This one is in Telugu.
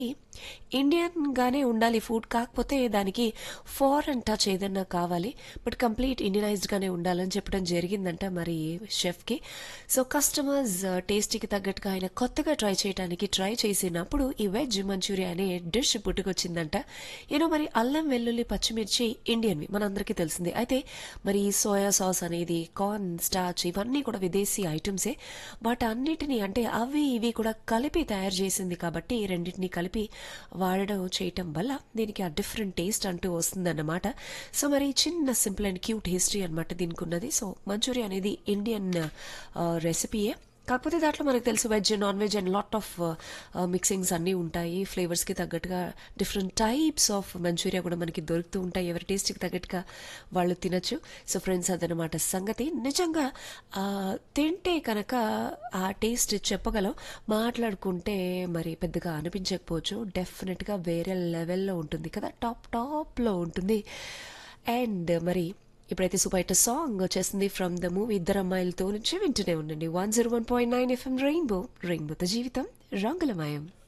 ఇండియన్‌గానే ఉండాలి ఫుడ్. కాకపోతే దానికి ఫారెన్ టచ్ ఏదన్నా కావాలి. బట్ కంప్లీట్ ఇండియనైజ్డ్‌గానే ఉండాలని చెప్పడం జరిగిందంట మరి షెఫ్‌కి. సో, కస్టమర్స్ టేస్ట్‌కి తగ్గట్టుగా ఆయన కొత్తగా ట్రై చేయటానికి ట్రై చేసినప్పుడు ఈ వెజ్ మంచూరియా అనే డిష్ పుట్టుకొచ్చిందంట. యూనో మరి అల్లం, వెల్లుల్లి, పచ్చిమిర్చి ఇండియన్‌వి మనందరికీ తెలిసిందే. అయితే మరి ఈ సోయా సాస్ అనేది, కార్న్ స్టార్చ్ ఇవన్నీ కూడా విదేశీ ఐటెమ్సే. వాటన్నిటిని అంటే అవి ఇవి కూడా కలిపి తయారు చేసింది కాబట్టి రెండిటిని కలిపి వాడడం చేయటం వల్ల దీనికి ఆ డిఫరెంట్ టేస్ట్ అంటూ వస్తుందన్నమాట. సో, మరి చిన్న సింపుల్ అండ్ క్యూట్ హిస్టరీ అనమాట దీనికున్నది. సో, మంచూరియా అనేది ఇండియన్ ఆహ్, రెసిపీయే. కాకపోతే దాంట్లో మనకు తెలుసు veg, non veg and lot of ah, mixings అన్నీ ఉంటాయి. ఫ్లేవర్స్‌కి తగ్గట్టుగా డిఫరెంట్ టైప్స్ ఆఫ్ మంచూరియా కూడా మనకి దొరుకుతూ ఉంటాయి. ఎవరి టేస్ట్‌కి తగ్గట్టుగా వాళ్ళు తినొచ్చు. సో, ఫ్రెండ్స్ అదనమాట సంగతి. నిజంగా ఆహ్, తింటే కనుక ఆ టేస్ట్ చెప్పగలం. మాట్లాడుకుంటే మరి పెద్దగా అనిపించకపోవచ్చు. డెఫినిట్‌గా వేరే లెవెల్‌లో ఉంటుంది కదా! టాప్ టాప్‌లో ఉంటుంది. అండ్ మరి ఇప్పుడైతే సూపర్ హిట్ సాంగ్ వచ్చేసింది ఫ్రమ్ ద మూవీ 'ఇద్దరమ్మాయిలతో' నుంచి వింటూనే ఉండండి. 101.9 ఎఫ్ఎం రెయిన్బో రెయిన్బోతో జీవితం రంగులమయం.